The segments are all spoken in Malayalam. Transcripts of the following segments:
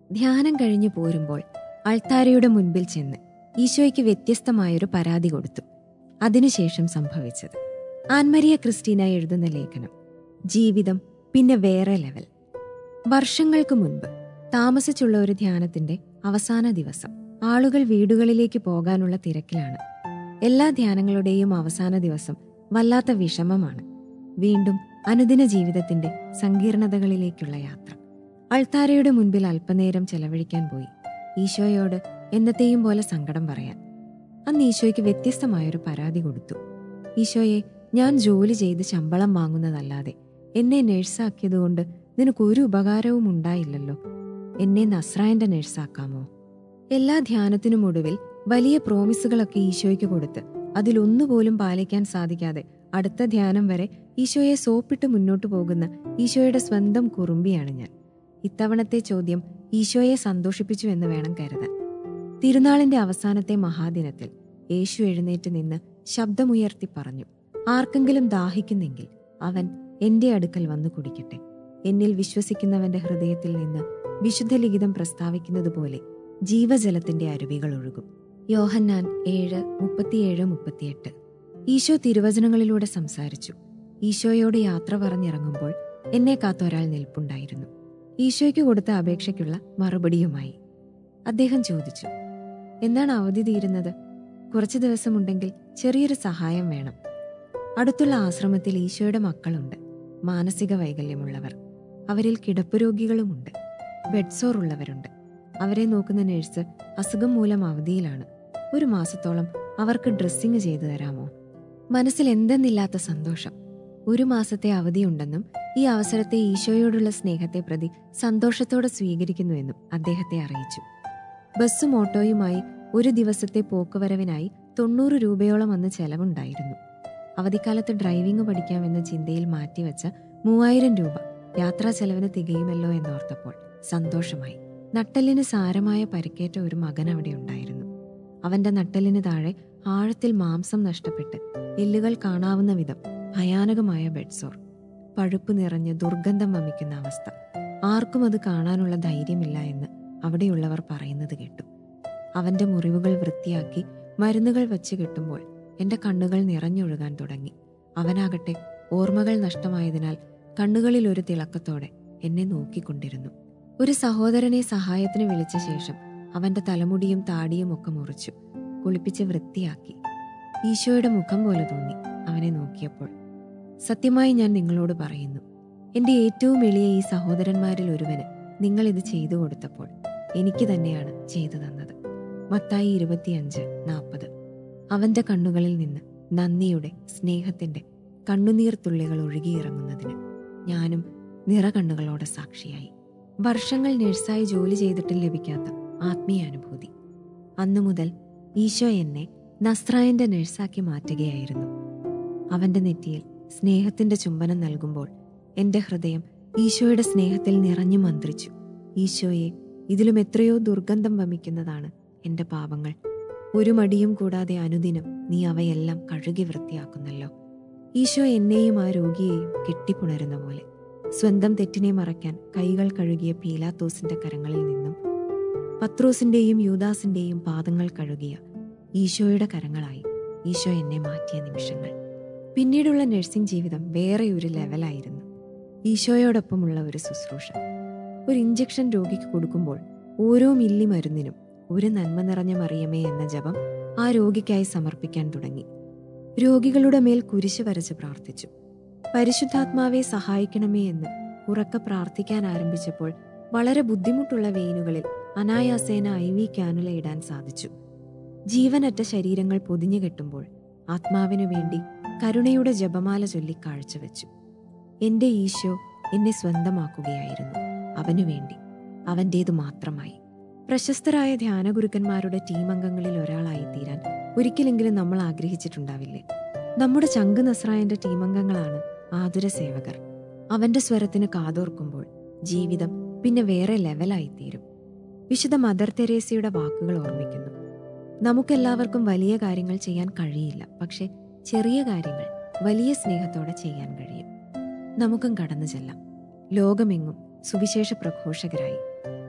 ധ്യാനം കഴിഞ്ഞു പോരുമ്പോൾ അൾത്താരയുടെ മുൻപിൽ ചെന്ന് ഈശോയ്ക്ക് വ്യത്യസ്തമായൊരു പരാതി കൊടുത്തു അതിനുശേഷം സംഭവിച്ചത് ആൻമരിയ ക്രിസ്റ്റീന എഴുതുന്ന ലേഖനം ജീവിതം പിന്നെ വേറെ ലെവൽ വർഷങ്ങൾക്ക് മുൻപ് താമസിച്ചുള്ള ഒരു ധ്യാനത്തിന്റെ അവസാന ദിവസം ആളുകൾ വീടുകളിലേക്ക് പോകാനുള്ള തിരക്കിലാണ് എല്ലാ ധ്യാനങ്ങളുടെയും അവസാന ദിവസം വല്ലാത്ത വിഷമമാണ് വീണ്ടും അനുദിന ജീവിതത്തിന്റെ സങ്കീർണതകളിലേക്കുള്ള യാത്ര അൾത്താരയുടെ മുൻപിൽ അല്പനേരം ചെലവഴിക്കാൻ പോയി ഈശോയോട് എന്നത്തെയും പോലെ സങ്കടം പറയാൻ അന്ന് ഈശോയ്ക്ക് വ്യത്യസ്തമായൊരു പരാതി കൊടുത്തു ഈശോയെ ഞാൻ ജോലി ചെയ്ത് ശമ്പളം വാങ്ങുന്നതല്ലാതെ എന്നെ നഴ്സാക്കിയതുകൊണ്ട് നിനക്ക് ഒരു ഉപകാരവും ഉണ്ടായില്ലല്ലോ എന്നെ നസ്രായന്റെ നഴ്സാക്കാമോ എല്ലാ ധ്യാനത്തിനും ഒടുവിൽ വലിയ പ്രോമിസുകളൊക്കെ ഈശോയ്ക്ക് കൊടുത്ത് അതിലൊന്നുപോലും പാലിക്കാൻ സാധിക്കാതെ അടുത്ത ധ്യാനം വരെ ഈശോയെ സോപ്പിട്ട് മുന്നോട്ടു പോകുന്ന ഈശോയുടെ സ്വന്തം കുറുമ്പിയാണ് ഞാൻ ഇത്തവണത്തെ ചോദ്യം ഈശോയെ സന്തോഷിപ്പിച്ചു എന്ന് വേണം കരുതാൻ തിരുനാളിന്റെ അവസാനത്തെ മഹാദിനത്തിൽ യേശു എഴുന്നേറ്റ് നിന്ന് ശബ്ദമുയർത്തി പറഞ്ഞു ആർക്കെങ്കിലും ദാഹിക്കുന്നെങ്കിൽ അവൻ എന്റെ അടുക്കൽ വന്നു കുടിക്കട്ടെ എന്നിൽ വിശ്വസിക്കുന്നവന്റെ ഹൃദയത്തിൽ നിന്ന് വിശുദ്ധ ലിഖിതം പ്രസ്താവിക്കുന്നത് പോലെ ജീവജലത്തിന്റെ അരുവികൾ ഒഴുകും യോഹന്നാൻ ഏഴ് മുപ്പത്തിയേഴ് മുപ്പത്തിയെട്ട് ഈശോ തിരുവചനങ്ങളിലൂടെ സംസാരിച്ചു ഈശോയോട് യാത്ര പറഞ്ഞിറങ്ങുമ്പോൾ എന്നെ കാത്ത ഒരാൾ നിൽപ്പുണ്ടായിരുന്നു ഈശോയ്ക്ക് കൊടുത്ത അപേക്ഷയ്ക്കുള്ള മറുപടിയുമായി അദ്ദേഹം ചോദിച്ചു എന്താണ് അവധി തീരുന്നത് കുറച്ചു ദിവസമുണ്ടെങ്കിൽ ചെറിയൊരു സഹായം വേണം അടുത്തുള്ള ആശ്രമത്തിൽ ഈശോയുടെ മക്കളുണ്ട് മാനസിക വൈകല്യമുള്ളവർ അവരിൽ കിടപ്പ് രോഗികളുമുണ്ട് ബെഡ്സോർ ഉള്ളവരുണ്ട് അവരെ നോക്കുന്ന നഴ്സ് അസുഖം മൂലം അവധിയിലാണ് ഒരു മാസത്തോളം അവർക്ക് ഡ്രസ്സിങ് ചെയ്തു തരാമോ മനസ്സിൽ എന്തെന്നില്ലാത്ത സന്തോഷം ഒരു മാസത്തെ അവധിയുണ്ടെന്നും ഈ അവസരത്തെ ഈശോയോടുള്ള സ്നേഹത്തെ പ്രതി സന്തോഷത്തോടെ സ്വീകരിക്കുന്നുവെന്നും അദ്ദേഹത്തെ അറിയിച്ചു ബസ്സും ഓട്ടോയുമായി ഒരു ദിവസത്തെ പോക്കുവരവിനായി തൊണ്ണൂറ് രൂപയോളം അന്ന് ചെലവുണ്ടായിരുന്നു അവധിക്കാലത്ത് ഡ്രൈവിംഗ് പഠിക്കാമെന്ന ചിന്തയിൽ മാറ്റിവെച്ച മൂവായിരം രൂപ യാത്രാ ചെലവിന് തികയുമല്ലോ എന്നോർത്തപ്പോൾ സന്തോഷമായി നട്ടലിന് സാരമായ പരിക്കേറ്റ ഒരു മകൻ അവിടെ ഉണ്ടായിരുന്നു അവന്റെ നട്ടലിന് താഴെ ആഴത്തിൽ മാംസം നഷ്ടപ്പെട്ട് എല്ലുകൾ കാണാവുന്ന വിധം ഭയാനകമായ ബെഡ്സോർ പഴുപ്പ് നിറഞ്ഞ് ദുർഗന്ധം വമിക്കുന്ന അവസ്ഥ ആർക്കും അത് കാണാനുള്ള ധൈര്യമില്ല എന്ന് അവിടെയുള്ളവർ പറയുന്നത് കേട്ടു അവന്റെ മുറിവുകൾ വൃത്തിയാക്കി മരുന്നുകൾ വച്ച് കെട്ടുമ്പോൾ എന്റെ കണ്ണുകൾ നിറഞ്ഞൊഴുകാൻ തുടങ്ങി അവനാകട്ടെ ഓർമ്മകൾ നഷ്ടമായതിനാൽ കണ്ണുകളിൽ ഒരു തിളക്കത്തോടെ എന്നെ നോക്കിക്കൊണ്ടിരുന്നു ഒരു സഹോദരനെ സഹായത്തിന് വിളിച്ച ശേഷം അവന്റെ തലമുടിയും താടിയും ഒക്കെ മുറിച്ചു കുളിപ്പിച്ച് വൃത്തിയാക്കി ഈശോയുടെ മുഖം പോലെ തോന്നി അവനെ നോക്കിയപ്പോൾ സത്യമായി ഞാൻ നിങ്ങളോട് പറയുന്നു എന്റെ ഏറ്റവും എളിയ ഈ സഹോദരന്മാരിൽ ഒരുവന് നിങ്ങൾ ഇത് ചെയ്തു കൊടുത്തപ്പോൾ എനിക്ക് തന്നെയാണ് ചെയ്തു തന്നത് മത്തായി ഇരുപത്തിയഞ്ച് നാൽപ്പത് അവന്റെ കണ്ണുകളിൽ നിന്ന് നന്ദിയുടെ സ്നേഹത്തിന്റെ കണ്ണുനീർ തുള്ളികൾ ഒഴുകിയിറങ്ങുന്നതിന് ഞാനും നിറകണ്ണുകളോടെ സാക്ഷിയായി വർഷങ്ങൾ നഴ്സായി ജോലി ചെയ്തിട്ടും ലഭിക്കാത്ത ആത്മീയാനുഭൂതി അന്നു മുതൽ ഈശോ എന്നെ നസ്രായന്റെ നഴ്സാക്കി മാറ്റുകയായിരുന്നു അവന്റെ നെറ്റിയിൽ സ്നേഹത്തിന്റെ ചുംബനം നൽകുമ്പോൾ എന്റെ ഹൃദയം ഈശോയുടെ സ്നേഹത്തിൽ നിറഞ്ഞു മന്ത്രിച്ചു ഈശോയെ ഇതിലും എത്രയോ ദുർഗന്ധം വമിക്കുന്നതാണ് എന്റെ പാപങ്ങൾ ഒരു മടിയും കൂടാതെ അനുദിനം നീ അവയെല്ലാം കഴുകി വൃത്തിയാക്കുന്നല്ലോ ഈശോ എന്നെയും ആ രോഗിയെയും കെട്ടിപ്പുണരുന്ന പോലെ സ്വന്തം തെറ്റിനെ മറയ്ക്കാൻ കൈകൾ കഴുകിയ പീലാത്തോസിന്റെ കരങ്ങളിൽ നിന്നും പത്രോസിന്റെയും യൂദാസിന്റെയും പാദങ്ങൾ കഴുകിയ ഈശോയുടെ കരങ്ങളായി ഈശോ എന്നെ മാറ്റിയ നിമിഷങ്ങൾ പിന്നീടുള്ള നഴ്സിംഗ് ജീവിതം വേറെ ഒരു ലെവലായിരുന്നു ഈശോയോടൊപ്പമുള്ള ഒരു ശുശ്രൂഷ ഒരു ഇഞ്ചക്ഷൻ രോഗിക്ക് കൊടുക്കുമ്പോൾ ഓരോ മില്ലി മരുന്നിനും ഒരു നന്മ നിറഞ്ഞ മറിയമേ എന്ന ജപം ആ രോഗിക്കായി സമർപ്പിക്കാൻ തുടങ്ങി രോഗികളുടെ മേൽ കുരിശ് വരച്ച് പ്രാർത്ഥിച്ചു പരിശുദ്ധാത്മാവെ സഹായിക്കണമേ എന്ന് ഉറക്കെ പ്രാർത്ഥിക്കാൻ ആരംഭിച്ചപ്പോൾ വളരെ ബുദ്ധിമുട്ടുള്ള വെയിനുകളിൽ അനായാസേന ഐ വി ക്യാനുല ഇടാൻ സാധിച്ചു ജീവനറ്റ ശരീരങ്ങൾ പൊതിഞ്ഞു കെട്ടുമ്പോൾ ആത്മാവിനു വേണ്ടി കരുണയുടെ ജപമാല ചൊല്ലി കാഴ്ചവെച്ചു എന്റെ ഈശോ എന്നെ സ്വന്തമാക്കുകയായിരുന്നു അവനു വേണ്ടി അവന്റേതു മാത്രമായി പ്രശസ്തരായ ധ്യാനഗുരുക്കന്മാരുടെ ടീം അംഗങ്ങളിൽ ഒരാളായി തീരാൻ ഒരിക്കലെങ്കിലും നമ്മൾ ആഗ്രഹിച്ചിട്ടുണ്ടാവില്ലേ നമ്മുടെ ചങ്ക് നസ്രായന്റെ ടീം അംഗങ്ങളാണ് ആതുര സേവകർ അവന്റെ സ്വരത്തിന് കാതോർക്കുമ്പോൾ ജീവിതം പിന്നെ വേറെ ലെവലായി തീരും വിശുദ്ധ മദർ തെരേസയുടെ വാക്കുകൾ ഓർമ്മിക്കുന്നു നമുക്കെല്ലാവർക്കും വലിയ കാര്യങ്ങൾ ചെയ്യാൻ കഴിയില്ല പക്ഷെ ചെറിയ കാര്യങ്ങൾ വലിയ സ്നേഹത്തോടെ ചെയ്യാൻ കഴിയും നമുക്കും കടന്നു ചെല്ലാം ലോകമെങ്ങും സുവിശേഷ പ്രഘോഷകരായി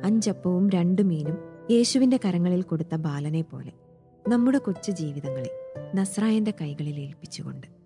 അഞ്ചപ്പവും രണ്ടു മീനും യേശുവിന്റെ കരങ്ങളിൽ കൊടുത്ത ബാലനെ പോലെ നമ്മുടെ കൊച്ചു ജീവിതങ്ങളെ നസ്രായന്റെ കൈകളിൽ ഏൽപ്പിച്ചുകൊണ്ട്